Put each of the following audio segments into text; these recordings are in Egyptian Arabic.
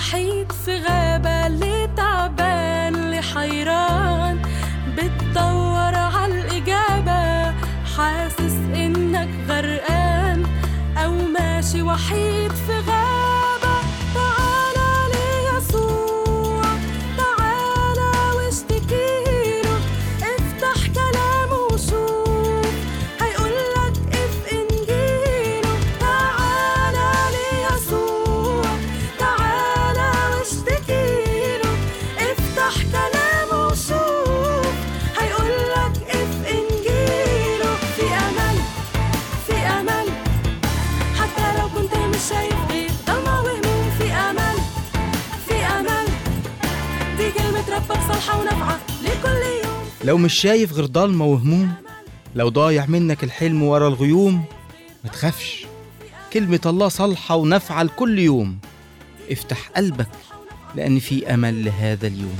وحيد في غابة اللي تعبان اللي حيران بتدور عالإجابة حاسس إنك غرقان أو ماشي وحيد في غابة تعالى ليسوع تعالى واشتكيله افتح كلامه وشوف هيقولك اف انجيله تعالى ليسوع تعالى واشتكيله افتح كلامه وشوف هيقولك اف انجيله في امل في امل حتى لو كنت مش شايف غير ضلمة وهموم في امل في امل دي كلمة ربك صالحة ونافعة لكل يوم لو مش شايف غير ضلمة وهموم لو ضايع منك الحلم ورا الغيوم ما تخافش كلمة الله صالحة ونافعة لكل يوم افتح قلبك لأن في أمل لهذا اليوم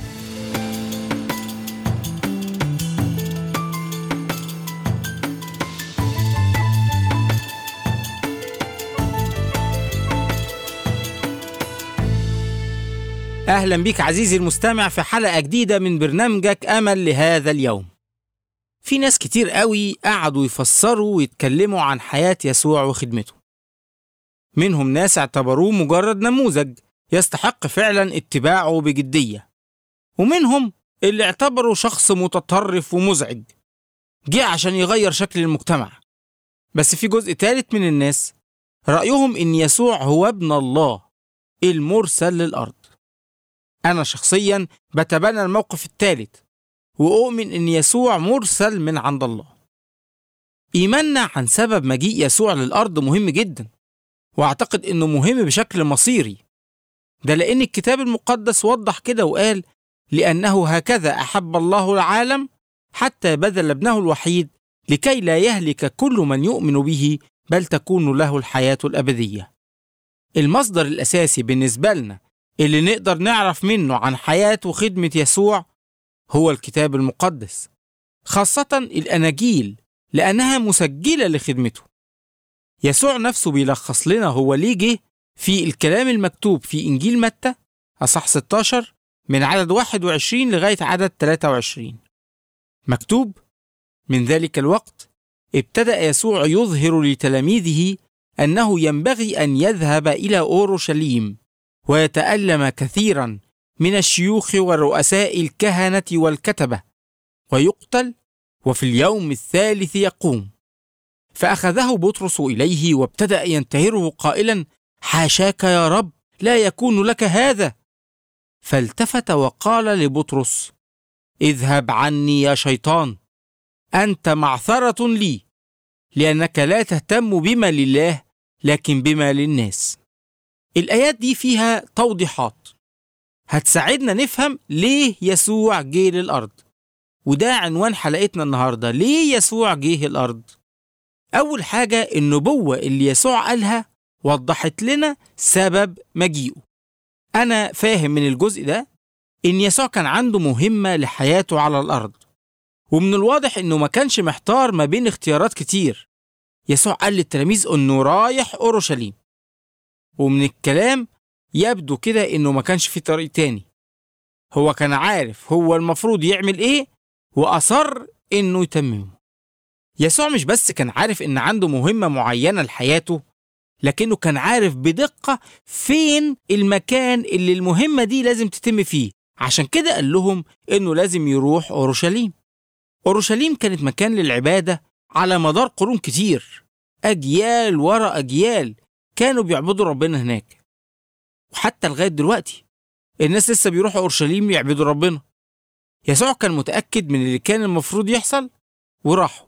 أهلا بيك عزيزي المستمع في حلقة جديدة من برنامجك أمل لهذا اليوم في ناس كتير قوي قعدوا يفسروا ويتكلموا عن حياة يسوع وخدمته منهم ناس اعتبروه مجرد نموذج يستحق فعلا اتباعه بجدية ومنهم اللي اعتبروا شخص متطرف ومزعج جه عشان يغير شكل المجتمع بس في جزء ثالث من الناس رأيهم إن يسوع هو ابن الله المرسل للأرض أنا شخصيا بتبنى الموقف الثالث وأؤمن إن يسوع مرسل من عند الله. إيماننا عن سبب مجيء يسوع للأرض مهم جدا وأعتقد إنه مهم بشكل مصيري. ده لأن الكتاب المقدس وضح كده وقال: لأنه هكذا أحب الله العالم حتى بذل ابنه الوحيد لكي لا يهلك كل من يؤمن به بل تكون له الحياة الأبدية. المصدر الأساسي بالنسبة لنا اللي نقدر نعرف منه عن حياة وخدمة يسوع هو الكتاب المقدس خاصة الأناجيل لأنها مسجلة لخدمته يسوع نفسه بيلخص لنا هو ليه جه في الكلام المكتوب في إنجيل متى أصح 16 من عدد 21 لغاية عدد 23 مكتوب من ذلك الوقت ابتدأ يسوع يظهر لتلاميذه أنه ينبغي أن يذهب إلى أورشليم ويتألم كثيرا من الشيوخ ورؤساء الكهنة والكتبة ويقتل وفي اليوم الثالث يقوم فأخذه بطرس إليه وابتدأ ينتهره قائلا حاشاك يا رب لا يكون لك هذا فالتفت وقال لبطرس اذهب عني يا شيطان أنت معثرة لي لأنك لا تهتم بما لله لكن بما للناس الآيات دي فيها توضيحات هتساعدنا نفهم ليه يسوع جه للأرض وده عنوان حلقتنا النهاردة ليه يسوع جه الأرض أول حاجة النبوة اللي يسوع قالها وضحت لنا سبب مجيئه أنا فاهم من الجزء ده إن يسوع كان عنده مهمة لحياته على الأرض ومن الواضح إنه ما كانش محتار ما بين اختيارات كتير يسوع قال للتلاميذ إنه رايح أورشليم ومن الكلام يبدو كده إنه ما كانش في طريق تاني هو كان عارف هو المفروض يعمل إيه وأصر إنه يتممه يسوع مش بس كان عارف إن عنده مهمة معينة لحياته لكنه كان عارف بدقة فين المكان اللي المهمة دي لازم تتم فيه عشان كده قال لهم إنه لازم يروح أورشليم أورشليم كانت مكان للعبادة على مدار قرون كتير أجيال ورا أجيال كانوا بيعبدوا ربنا هناك وحتى لغاية دلوقتي الناس لسه بيروحوا أورشليم يعبدوا ربنا يسوع كان متأكد من اللي كان المفروض يحصل وراحوا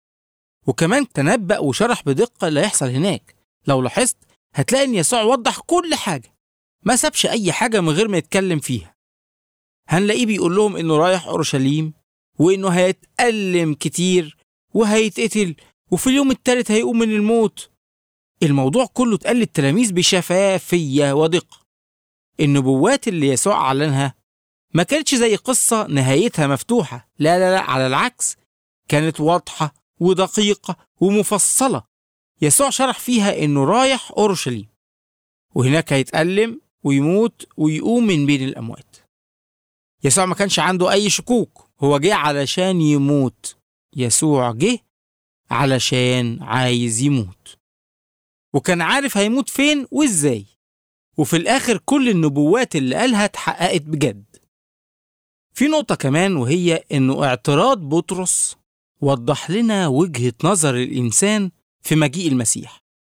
وكمان تنبأ وشرح بدقة اللي هيحصل هناك لو لاحظت هتلاقي إن يسوع وضح كل حاجة ما سابش أي حاجة من غير ما يتكلم فيها هنلاقيه بيقول لهم إنه رايح أورشليم وإنه هيتألم كتير وهيتقتل وفي اليوم التالت هيقوم من الموت الموضوع كله اتقال للتلاميذ بشفافية ودقة النبوات اللي يسوع أعلنها ما كانتش زي قصة نهايتها مفتوحة لا لا لا على العكس كانت واضحة ودقيقة ومفصلة يسوع شرح فيها إنه رايح أورشليم وهناك هيتألم ويموت ويقوم من بين الأموات يسوع ما كانش عنده أي شكوك هو جه علشان يموت يسوع جه علشان عايز يموت وكان عارف هيموت فين وإزاي وفي الآخر كل النبوات اللي قالها اتحققت بجد في نقطة كمان وهي إنه اعتراض بطرس وضح لنا وجهة نظر الإنسان في مجيء المسيح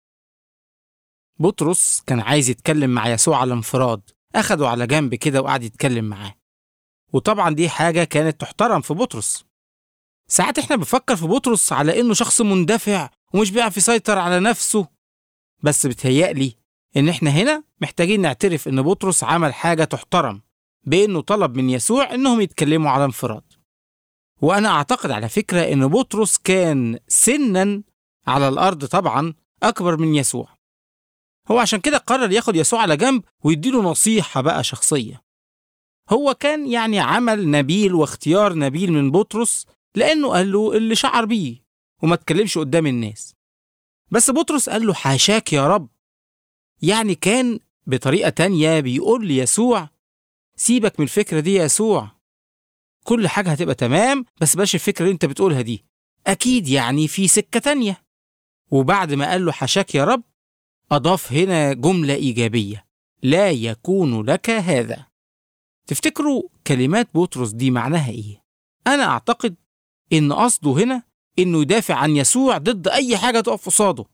بطرس كان عايز يتكلم مع يسوع على انفراد أخده على جنب كده وقعد يتكلم معاه وطبعا دي حاجة كانت تحترم في بطرس ساعات احنا بنفكر في بطرس على انه شخص مندفع ومش بيعرف يسيطر على نفسه بس بتهيألي ان احنا هنا محتاجين نعترف ان بطرس عمل حاجة تحترم بانه طلب من يسوع انهم يتكلموا على انفراد وانا اعتقد على فكرة ان بطرس كان سنا على الارض طبعا اكبر من يسوع هو عشان كده قرر ياخد يسوع على جنب ويديله نصيحة بقى شخصية هو كان يعني عمل نبيل واختيار نبيل من بطرس لأنه قال له اللي شعر بيه وما تكلمش قدام الناس بس بطرس قال له حاشاك يا رب يعني كان بطريقة تانية بيقول ليسوع سيبك من الفكرة دي يا يسوع كل حاجة هتبقى تمام بس باش الفكرة اللي انت بتقولها دي أكيد يعني في سكة تانية وبعد ما قال له حاشاك يا رب أضاف هنا جملة إيجابية لا يكون لك هذا تفتكروا كلمات بطرس دي معناها إيه؟ أنا أعتقد إن قصده هنا إنه يدافع عن يسوع ضد أي حاجة تقف قصاده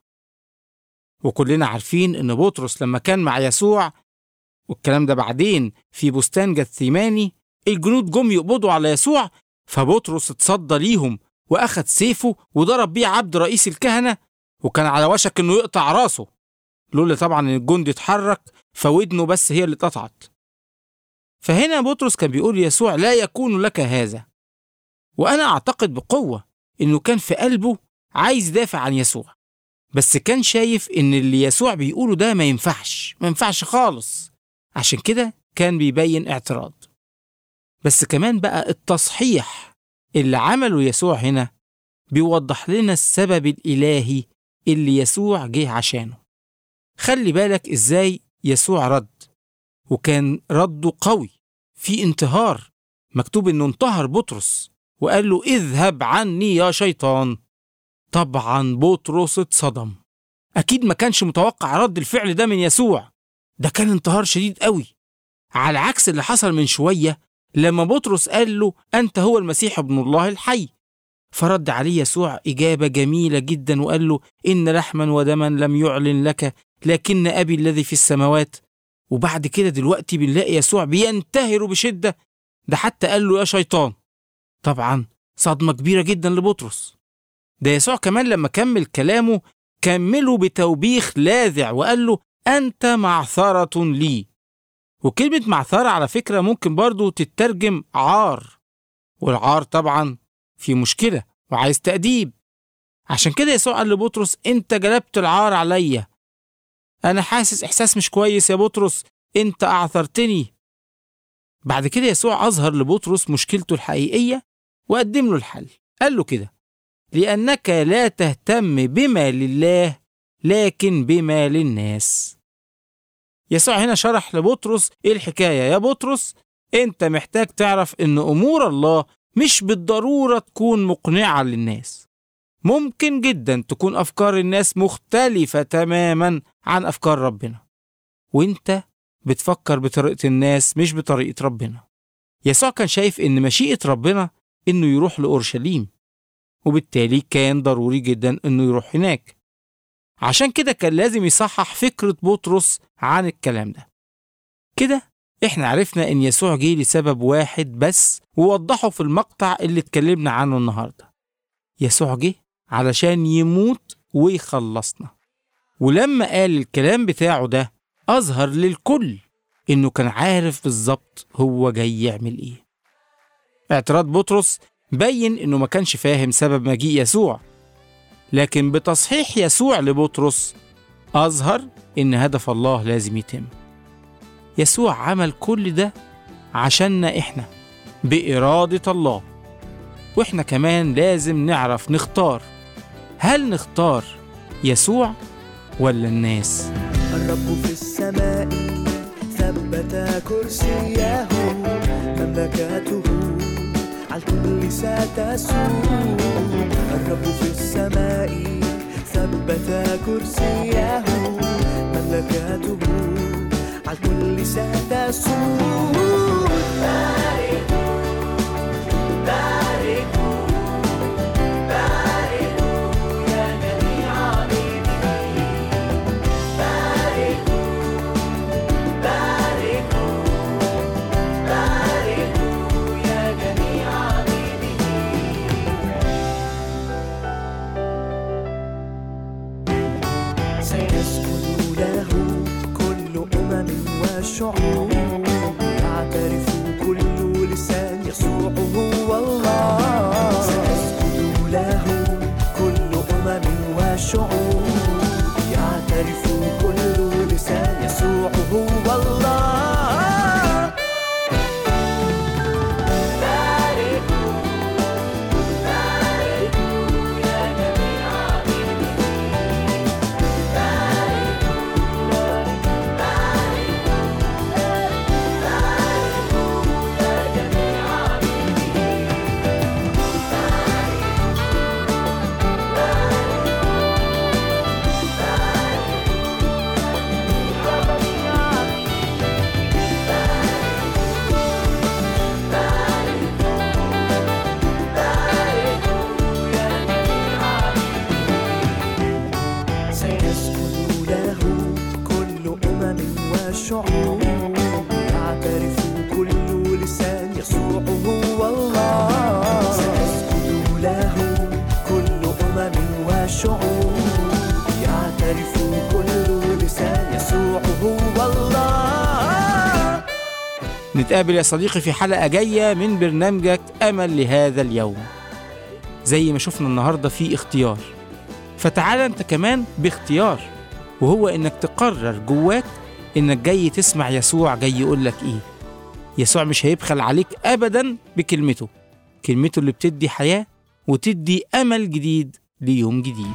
وكلنا عارفين إن بطرس لما كان مع يسوع والكلام ده بعدين في بستان جثيماني الجنود جم يقبضوا على يسوع فبطرس اتصدى ليهم وأخد سيفه وضرب بيه عبد رئيس الكهنة وكان على وشك إنه يقطع راسه لولا طبعا إن الجندي اتحرك فودنه بس هي اللي اتقطعت فهنا بطرس كان بيقول ليسوع لا يكون لك هذا وأنا أعتقد بقوة إنه كان في قلبه عايز يدافع عن يسوع بس كان شايف إن اللي يسوع بيقوله ده ما ينفعش ما ينفعش خالص عشان كده كان بيبين اعتراض بس كمان بقى التصحيح اللي عمله يسوع هنا بيوضح لنا السبب الإلهي اللي يسوع جه عشانه خلي بالك إزاي يسوع رد وكان رده قوي في انتهار مكتوب إنه انتهر بطرس وقال له اذهب عني يا شيطان طبعا بطرس اتصدم أكيد ما كانش متوقع رد الفعل ده من يسوع ده كان انتهار شديد قوي على عكس اللي حصل من شوية لما بطرس قال له أنت هو المسيح ابن الله الحي فرد عليه يسوع إجابة جميلة جدا وقال له إن لحما ودما لم يعلن لك لكن أبي الذي في السماوات وبعد كده دلوقتي بنلاقي يسوع بينتهر بشدة ده حتى قال له يا شيطان طبعا صدمة كبيرة جدا لبطرس ده يسوع كمان لما كمل كلامه كمله بتوبيخ لاذع وقال له أنت معثرة لي وكلمة معثرة على فكرة ممكن برضو تترجم عار والعار طبعا في مشكلة وعايز تأديب عشان كده يسوع قال لبطرس انت جلبت العار عليا انا حاسس احساس مش كويس يا بطرس انت اعثرتني بعد كده يسوع اظهر لبطرس مشكلته الحقيقية وقدم له الحل قال له كده لأنك لا تهتم بما لله لكن بما للناس يسوع هنا شرح لبطرس ايه الحكاية يا بطرس انت محتاج تعرف ان امور الله مش بالضرورة تكون مقنعة للناس ممكن جدا تكون افكار الناس مختلفة تماما عن افكار ربنا وانت بتفكر بطريقة الناس مش بطريقة ربنا يسوع كان شايف ان مشيئة ربنا انه يروح لأورشليم وبالتالي كان ضروري جدا انه يروح هناك عشان كده كان لازم يصحح فكرة بطرس عن الكلام ده كده احنا عرفنا ان يسوع جه لسبب واحد بس ووضحه في المقطع اللي اتكلمنا عنه النهارده يسوع جه علشان يموت ويخلصنا ولما قال الكلام بتاعه ده اظهر للكل انه كان عارف بالظبط هو جاي يعمل ايه اعتراض بطرس بين انه ما كانش فاهم سبب مجيء يسوع لكن بتصحيح يسوع لبطرس اظهر ان هدف الله لازم يتم يسوع عمل كل ده عشاننا احنا بإرادة الله واحنا كمان لازم نعرف نختار هل نختار يسوع ولا الناس الرب في السماء ثبت كرسيه مملكته على الكل ستسود الرب في السماء ثبت كرسيه مملكته على الكل ستسود باركوا باركوا باركوا يا جميع عبيده باركوا باركوا باركوا يا جميع عبيده سيسجد له كل أمم وشعوب يعترف كل لسان يسوع هو الله سيسجد له كل أمم وشعوب يعترف كل لسان يسوع هو الله باركوا باركوا يا جميع عبيده سيسجد له كل أمم وشعوب يعترف كل لسان يسوع هو الله سيسجد له كل أمم وشعوب يعترف كل لسان يسوع هو الله نتقابل يا صديقي في حلقة جاية من برنامجك أمل لهذا اليوم زي ما شفنا النهاردة في اختيار فتعال انت كمان باختيار وهو انك تقرر جواك انك جاي تسمع يسوع جاي يقول لك ايه يسوع مش هيبخل عليك ابدا بكلمته كلمته اللي بتدي حياة وتدي امل جديد ليوم جديد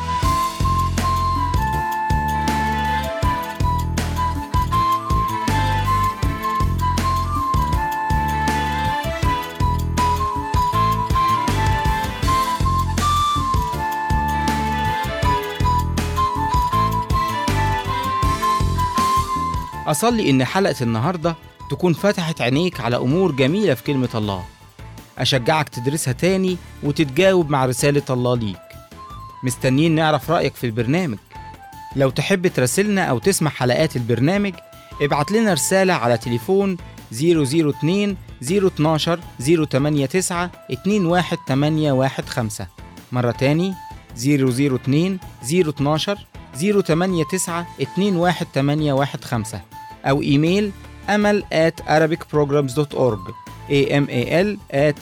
أصلي إن حلقة النهاردة تكون فتحت عينيك على أمور جميلة في كلمة الله أشجعك تدرسها تاني وتتجاوب مع رسالة الله ليك مستنيين نعرف رأيك في البرنامج لو تحب تراسلنا أو تسمع حلقات البرنامج ابعت لنا رسالة على تليفون 002 012 089 21815 مرة تاني 002 012 089 21815 أو إيميل أمل at arabicprograms.org amal at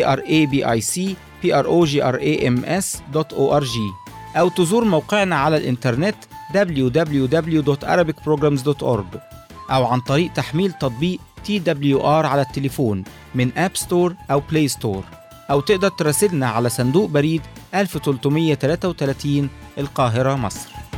arabicprograms.org أو تزور موقعنا على الإنترنت www.arabicprograms.org أو عن طريق تحميل تطبيق TWR على التليفون من أب ستور أو بلاي ستور أو تقدر تراسلنا على صندوق بريد 1333 القاهرة مصر